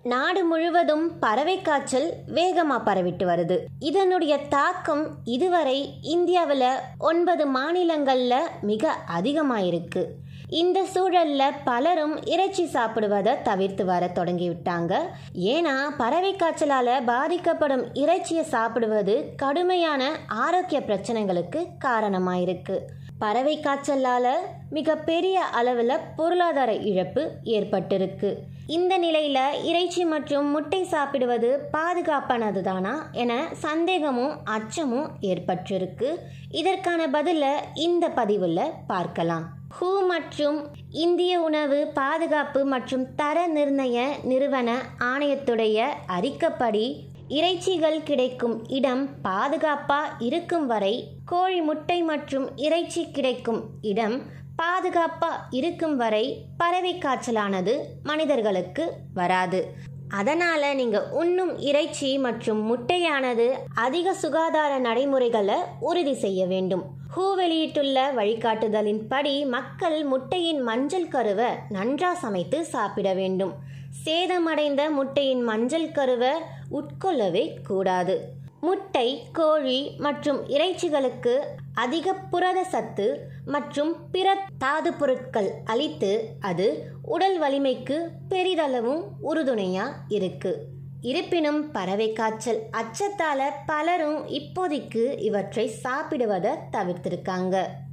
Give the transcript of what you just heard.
நாடு முழுவதும் பறவை காய்ச்சல் வேகமா பரவிட்டு வருது இதனுடைய தாக்கம் இதுவரை இந்தியாவில் ஒன்பது மாநிலங்கள்ல மிக அதிகமாயிருக்கு இந்த சூழல்ல பலரும் இறைச்சி சாப்பிடுவதை தவிர்த்து வர தொடங்கிவிட்டாங்க ஏன்னா பறவை காய்ச்சலால பாதிக்கப்படும் இறைச்சியை சாப்பிடுவது கடுமையான ஆரோக்கிய பிரச்சனைகளுக்கு காரணமாயிருக்கு பறவை காய்ச்சலால மிக பெரிய அளவில் பொருளாதார இழப்பு ஏற்பட்டிருக்கு இந்த நிலையில இறைச்சி மற்றும் முட்டை சாப்பிடுவது பாதுகாப்பானது தானா என சந்தேகமும் அச்சமும் ஏற்பட்டிருக்கு இதற்கான பதில இந்த பதிவில் பார்க்கலாம் ஹூ மற்றும் இந்திய உணவு பாதுகாப்பு மற்றும் தர நிர்ணய நிறுவன ஆணையத்துடைய அறிக்கப்படி இறைச்சிகள் கிடைக்கும் இடம் பாதுகாப்பா இருக்கும் வரை கோழி முட்டை மற்றும் இறைச்சி கிடைக்கும் இடம் பாதுகாப்பா இருக்கும் வரை பறவை காய்ச்சலானது மனிதர்களுக்கு வராது அதனால நீங்க உண்ணும் இறைச்சி மற்றும் முட்டையானது அதிக சுகாதார நடைமுறைகளை உறுதி செய்ய வேண்டும் ஹூ வெளியிட்டுள்ள வழிகாட்டுதலின்படி மக்கள் முட்டையின் மஞ்சள் கருவை நன்றா சமைத்து சாப்பிட வேண்டும் சேதமடைந்த முட்டையின் மஞ்சள் கருவை உட்கொள்ளவே கூடாது முட்டை கோழி மற்றும் இறைச்சிகளுக்கு அதிக புரத சத்து மற்றும் பிற தாது பொருட்கள் அளித்து அது உடல் வலிமைக்கு பெரிதளவும் உறுதுணையா இருக்கு இருப்பினும் பறவை காய்ச்சல் அச்சத்தால பலரும் இப்போதைக்கு இவற்றை சாப்பிடுவதை தவிர்த்திருக்காங்க